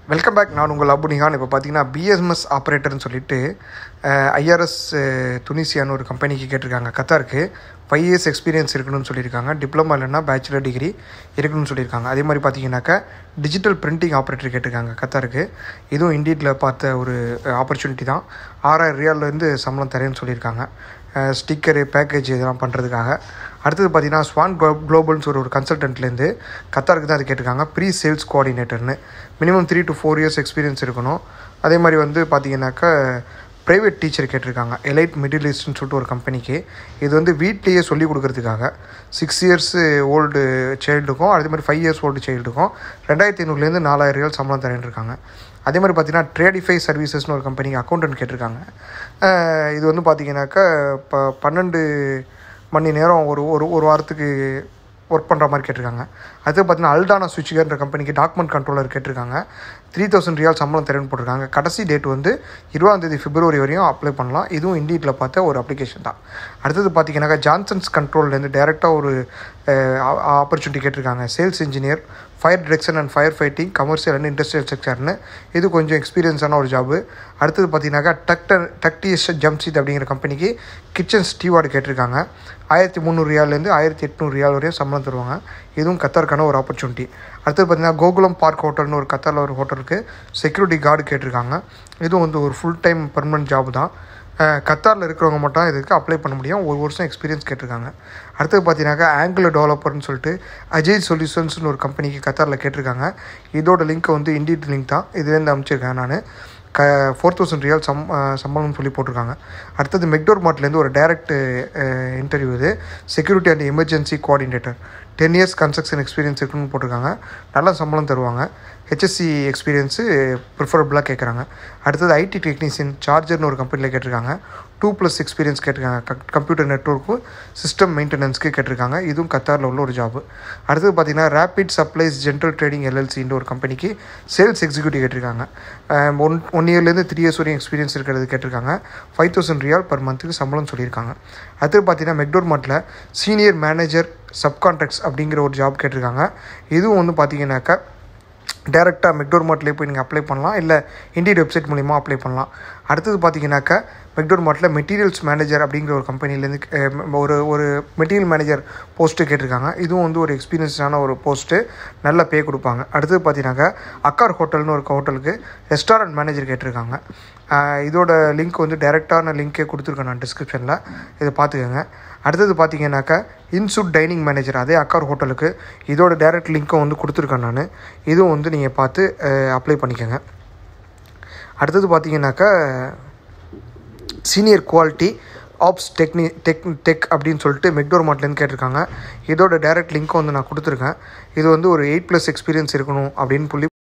welcome back நான் உங்கள் அபு நிகான் இப்போ பார்த்தீங்கன்னா பிஎஸ்எம்எஸ் ஆப்ரேட்டர்னு சொல்லிட்டு ஐஆர்எஸ் துனிசியான்னு ஒரு கம்பெனிக்கு கேட்டிருக்காங்க கத்தாருக்கு ஃபைவ் இயர்ஸ் எக்ஸ்பீரியன்ஸ் இருக்கணும்னு சொல்லியிருக்காங்க டிப்ளமா இல்லைன்னா பேச்சுலர் டிகிரி இருக்கணும்னு சொல்லியிருக்காங்க அதே மாதிரி பார்த்தீங்கன்னாக்கா டிஜிட்டல் பிரிண்டிங் ஆப்ரேட்டர் கேட்டிருக்காங்க கத்தாருக்கு இதுவும் இண்டீட்டில் பார்த்த ஒரு ஆப்பர்ச்சுனிட்டி தான் ஆறாயிரம் ரியால்லேருந்து சம்பளம் தரேன்னு சொல்லியிருக்காங்க ஸ்டிக்கரு பேக்கேஜ் இதெல்லாம் பண்ணுறதுக்காக அடுத்தது பார்த்தீங்கன்னா ஸ்வான் குளோ குளோபல்னு ஒரு ஒரு கன்சல்டன்ட்லேருந்து கத்தாருக்கு தான் அது கேட்டிருக்காங்க ப்ரீ சேல்ஸ் கோஆர்டினேட்டர்னு minimum three to four years experience இருக்கணும் அதே மாதிரி வந்து பார்த்தீங்கன்னாக்கா ப்ரைவேட் டீச்சர் கேட்டிருக்காங்க எலைட் மிடில் ஈஸ்ட்னு சொல்லிட்டு ஒரு கம்பெனிக்கு இது வந்து வீட்லேயே சொல்லிக் கொடுக்கறதுக்காக சிக்ஸ் இயர்ஸு ஓல்டு சைல்டுக்கும் அதே மாதிரி ஃபைவ் இயர்ஸ் ஓல்டு சைல்டுக்கும் ரெண்டாயிரத்தி ஐநூறுலேருந்து நாலாயிரம் ரியால் சம்பளம் தரேன் இருக்காங்க அதே மாதிரி பார்த்தீங்கன்னா ட்ரேடிஃபை சர்வீசஸ்னு ஒரு கம்பெனிக்கு அக்கௌண்டன்ட் கேட்டிருக்காங்க இது வந்து பார்த்தீங்கன்னாக்கா இப்போ பன்னெண்டு மணி நேரம் ஒரு ஒரு ஒரு வாரத்துக்கு ஒர்க் பண்ணுற மாதிரி கேட்டிருக்காங்க அது பார்த்தீங்கன்னா அல்டானா சுவிட்சுகர்ன்ற கம்பெனிக்கு டாக்குமெண்ட் கண்ட்ரோலர் கேட்டிருக்காங்க த்ரீ தௌசண்ட் ரியால் சம்பளம் தரேன்னு போட்டிருக்காங்க கடைசி டேட் வந்து இருபதாந்தேதி பிப்ரவரி வரையும் அப்ளை பண்ணலாம் இதுவும் இண்டீட்டில் பார்த்த ஒரு அப்ளிகேஷன் தான் அடுத்தது பார்த்தீங்கன்னாக்கா ஜான்சன்ஸ் கண்ட்ரோல்லேருந்து டேரெக்டாக ஒரு ஆப்பர்ச்சுனிட்டி கேட்டிருக்காங்க sales engineer fire detection and fire fighting commercial and industrial செக்டர்னு இது கொஞ்சம் எக்ஸ்பீரியன்ஸான ஒரு ஜாபு அடுத்தது பார்த்தீங்கன்னாக்கா டக்டர் டக்டிஎஸ் ஜம்சீத் அப்படிங்கிற கம்பெனிக்கு கிச்சன் ஸ்டீவார்டு கேட்டிருக்காங்க ஆயிரத்தி முந்நூறு ரியால்லேருந்து ஆயிரத்தி எட்நூறு ரியால் வரையும் சம்பளம் தருவாங்க இதுவும் கத்தாருக்கான ஒரு ஆப்பர்ச்சுனிட்டி அடுத்தது பார்த்தீங்கன்னா கோகுலம் பார்க் ஹோட்டல்னு ஒரு கத்தாரில் ஒரு ஹோட்டலுக்கு செக்யூரிட்டி கார்டு கேட்டிருக்காங்க இதுவும் வந்து ஒரு ஃபுல் டைம் பர்மனன்ட் ஜாப் தான் கத்தாரில் இருக்கிறவங்க மட்டும் இதுக்கு அப்ளை பண்ண முடியும் ஒரு வருஷம் எக்ஸ்பீரியன்ஸ் கேட்டிருக்காங்க அடுத்தது பார்த்தீங்கன்னாக்கா ஆங்குலர் டெவலப்பர்னு சொல்லிட்டு அஜய் சொல்யூஷன்ஸ்னு ஒரு கம்பெனிக்கு கத்தாரில் கேட்டிருக்காங்க இதோட லிங்க்கை வந்து இண்டிட் லிங்க் தான் இதுலேருந்து அமைச்சிருக்கேன் நான் க ஃபோர் தௌசண்ட் ரியால் சம் சம்பளம்னு சொல்லி போட்டிருக்காங்க அடுத்தது மெக்டோர் மார்ட்லேருந்து ஒரு டைரக்ட் இன்டர்வியூ இது security and emergency coordinator ten years construction experience இருக்குன்னு போட்டிருக்காங்க நல்ல சம்பளம் தருவாங்க ஹெச்எஸ்சி எக்ஸ்பீரியன்ஸு ப்ரிஃபரபுளாக கேட்குறாங்க அடுத்தது ஐடி டெக்னீஷியன் சார்ஜர்னு ஒரு கம்பெனியில் கேட்டிருக்காங்க டூ ப்ளஸ் எக்ஸ்பீரியன்ஸ் கேட்டிருக்காங்க க கம்ப்யூட்டர் நெட்ஒர்க்கு சிஸ்டம் மெயின்டெனன்ஸ்க்கு கேட்டிருக்காங்க இதுவும் கத்தாரில் உள்ள ஒரு ஜாப் அடுத்தது பார்த்தீங்கன்னா ரேபிட் சப்ளைஸ் ஜென்ரல் ட்ரேடிங் எல்எல்சின்ற ஒரு கம்பெனிக்கு சேல்ஸ் எக்ஸிக்யூட்டிவ் கேட்டிருக்காங்க ஒன் ஒன் இயர்லேருந்து த்ரீ இயர்ஸ் வரையும் எக்ஸ்பீரியன்ஸ் இருக்கிறது கேட்டிருக்காங்க ஃபைவ் தௌசண்ட் ரியால் பர் மந்த்துக்கு சம்பளம் சொல்லியிருக்காங்க அடுத்தது பார்த்தீங்கன்னா மெக்டோர் மார்ட்டில் சீனியர் மேனேஜர் சப்கான்ட்ராக்ட்ஸ் அப்படிங்கிற ஒரு ஜாப் கேட்டிருக்காங்க இதுவும் வந்து பார்த்தீங்கன்னாக்கா டேரெக்டாக மெக்டோர் மார்ட்லேயே போய் நீங்கள் அப்ளை பண்ணலாம் இல்லை இண்டியட் வெப்சைட் மூலிமா அப்ளை பண்ணலாம் அடுத்தது பார்த்தீங்கன்னாக்கா மெக்டோர் மார்ட்டில் மெட்டீரியல்ஸ் மேனேஜர் அப்படிங்கிற ஒரு கம்பெனிலேருந்து ஒரு ஒரு மெட்டீரியல் மேனேஜர் போஸ்ட்டு கேட்டிருக்காங்க இதுவும் வந்து ஒரு எக்ஸ்பீரியன்ஸான ஒரு போஸ்ட்டு நல்ல பே கொடுப்பாங்க அடுத்தது பார்த்தீங்கன்னாக்கா அக்கார் ஹோட்டல்னு ஒரு ஹோட்டலுக்கு ரெஸ்டாரண்ட் மேனேஜர் கேட்டிருக்காங்க இதோட லிங்க் வந்து டேரெக்டான லிங்க்கே கொடுத்துருக்கேன் நான் டிஸ்கிரிப்ஷனில் இதை பார்த்துக்கோங்க அடுத்தது பார்த்தீங்கன்னாக்கா இன்சூட் டைனிங் மேனேஜர் அதே அக்கார் ஹோட்டலுக்கு இதோட டேரக்ட் லிங்க்கும் வந்து கொடுத்துருக்கேன் நான் இதுவும் வந்து நீங்கள் பார்த்து அப்ளை பண்ணிக்கோங்க அடுத்தது பார்த்தீங்கன்னாக்கா சீனியர் குவாலிட்டி ஆப்ஸ் டெக்னி டெக் டெக் அப்படின்னு சொல்லிட்டு மெக்டோர் மார்ட்லேருந்து கேட்டிருக்காங்க இதோட டேரக்ட் லிங்க்கும் வந்து நான் கொடுத்துருக்கேன் இது வந்து ஒரு எயிட் ப்ளஸ் எக்ஸ்பீரியன்ஸ் இருக்கணும் அப்படின்னு சொல்லி